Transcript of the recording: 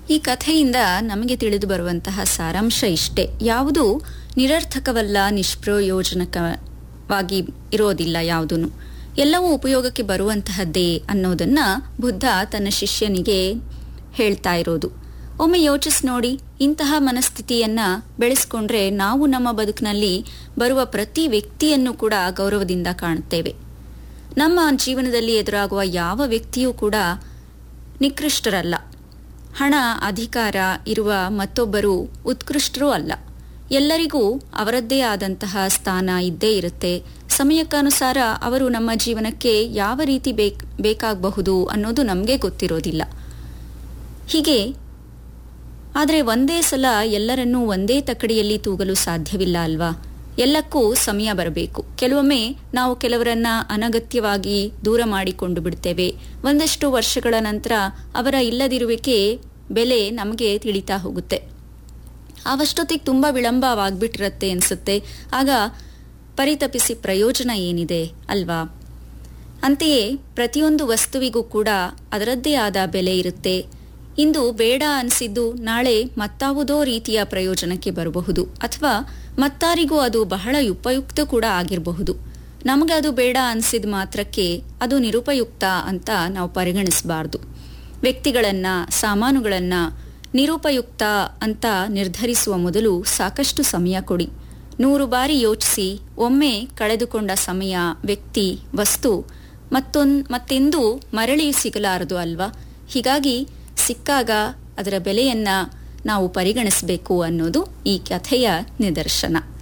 ಈ ಕಥೆಯಿಂದ ನಮಗೆ ತಿಳಿದು ಬರುವಂತಹ ಸಾರಾಂಶ ಇಷ್ಟೇ ಯಾವುದು ನಿರರ್ಥಕವಲ್ಲ ನಿಷ್ಪ್ರಯೋಜನಕವಾಗಿ ಇರೋದಿಲ್ಲ ಯಾವುದೂ ಎಲ್ಲವೂ ಉಪಯೋಗಕ್ಕೆ ಬರುವಂತಹದ್ದೇ ಅನ್ನೋದನ್ನ ಬುದ್ಧ ತನ್ನ ಶಿಷ್ಯನಿಗೆ ಹೇಳ್ತಾ ಇರೋದು ಒಮ್ಮೆ ಯೋಚಿಸಿ ನೋಡಿ ಇಂತಹ ಮನಸ್ಥಿತಿಯನ್ನ ಬೆಳೆಸ್ಕೊಂಡ್ರೆ ನಾವು ನಮ್ಮ ಬದುಕಿನಲ್ಲಿ ಬರುವ ಪ್ರತಿ ವ್ಯಕ್ತಿಯನ್ನು ಕೂಡ ಗೌರವದಿಂದ ಕಾಣುತ್ತೇವೆ ನಮ್ಮ ಜೀವನದಲ್ಲಿ ಎದುರಾಗುವ ಯಾವ ವ್ಯಕ್ತಿಯೂ ಕೂಡ ನಿಕೃಷ್ಟರಲ್ಲ ಹಣ ಅಧಿಕಾರ ಇರುವ ಮತ್ತೊಬ್ಬರು ಉತ್ಕೃಷ್ಟರೂ ಅಲ್ಲ ಎಲ್ಲರಿಗೂ ಅವರದ್ದೇ ಆದಂತಹ ಸ್ಥಾನ ಇದ್ದೇ ಇರುತ್ತೆ ಸಮಯಕ್ಕಾನುಸಾರ ಅವರು ನಮ್ಮ ಜೀವನಕ್ಕೆ ಯಾವ ರೀತಿ ಬೇಕ್ ಬೇಕಾಗಬಹುದು ಅನ್ನೋದು ನಮಗೆ ಗೊತ್ತಿರೋದಿಲ್ಲ ಹೀಗೆ ಆದರೆ ಒಂದೇ ಸಲ ಎಲ್ಲರನ್ನೂ ಒಂದೇ ತಕ್ಕಡಿಯಲ್ಲಿ ತೂಗಲು ಸಾಧ್ಯವಿಲ್ಲ ಅಲ್ವಾ ಎಲ್ಲಕ್ಕೂ ಸಮಯ ಬರಬೇಕು ಕೆಲವೊಮ್ಮೆ ನಾವು ಕೆಲವರನ್ನ ಅನಗತ್ಯವಾಗಿ ದೂರ ಮಾಡಿಕೊಂಡು ಬಿಡ್ತೇವೆ ಒಂದಷ್ಟು ವರ್ಷಗಳ ನಂತರ ಅವರ ಇಲ್ಲದಿರುವಿಕೆ ಬೆಲೆ ನಮಗೆ ತಿಳಿತಾ ಹೋಗುತ್ತೆ ಅವಷ್ಟೊತ್ತಿಗೆ ತುಂಬ ವಿಳಂಬವಾಗ್ಬಿಟ್ಟಿರತ್ತೆ ಅನ್ಸುತ್ತೆ ಆಗ ಪರಿತಪಿಸಿ ಪ್ರಯೋಜನ ಏನಿದೆ ಅಲ್ವಾ ಅಂತೆಯೇ ಪ್ರತಿಯೊಂದು ವಸ್ತುವಿಗೂ ಕೂಡ ಅದರದ್ದೇ ಆದ ಬೆಲೆ ಇರುತ್ತೆ ಇಂದು ಬೇಡ ಅನಿಸಿದ್ದು ನಾಳೆ ಮತ್ತಾವುದೋ ರೀತಿಯ ಪ್ರಯೋಜನಕ್ಕೆ ಬರಬಹುದು ಅಥವಾ ಮತ್ತಾರಿಗೂ ಅದು ಬಹಳ ಉಪಯುಕ್ತ ಕೂಡ ಆಗಿರಬಹುದು ನಮಗೆ ಅದು ಬೇಡ ಅನಿಸಿದ ಮಾತ್ರಕ್ಕೆ ಅದು ನಿರುಪಯುಕ್ತ ಅಂತ ನಾವು ಪರಿಗಣಿಸಬಾರ್ದು ವ್ಯಕ್ತಿಗಳನ್ನ ಸಾಮಾನುಗಳನ್ನ ನಿರುಪಯುಕ್ತ ಅಂತ ನಿರ್ಧರಿಸುವ ಮೊದಲು ಸಾಕಷ್ಟು ಸಮಯ ಕೊಡಿ ನೂರು ಬಾರಿ ಯೋಚಿಸಿ ಒಮ್ಮೆ ಕಳೆದುಕೊಂಡ ಸಮಯ ವ್ಯಕ್ತಿ ವಸ್ತು ಮತ್ತೊಂದ್ ಮತ್ತೆಂದೂ ಮರಳಿ ಸಿಗಲಾರದು ಅಲ್ವಾ ಹೀಗಾಗಿ ಸಿಕ್ಕಾಗ ಅದರ ಬೆಲೆಯನ್ನ ನಾವು ಪರಿಗಣಿಸಬೇಕು ಅನ್ನೋದು ಈ ಕಥೆಯ ನಿದರ್ಶನ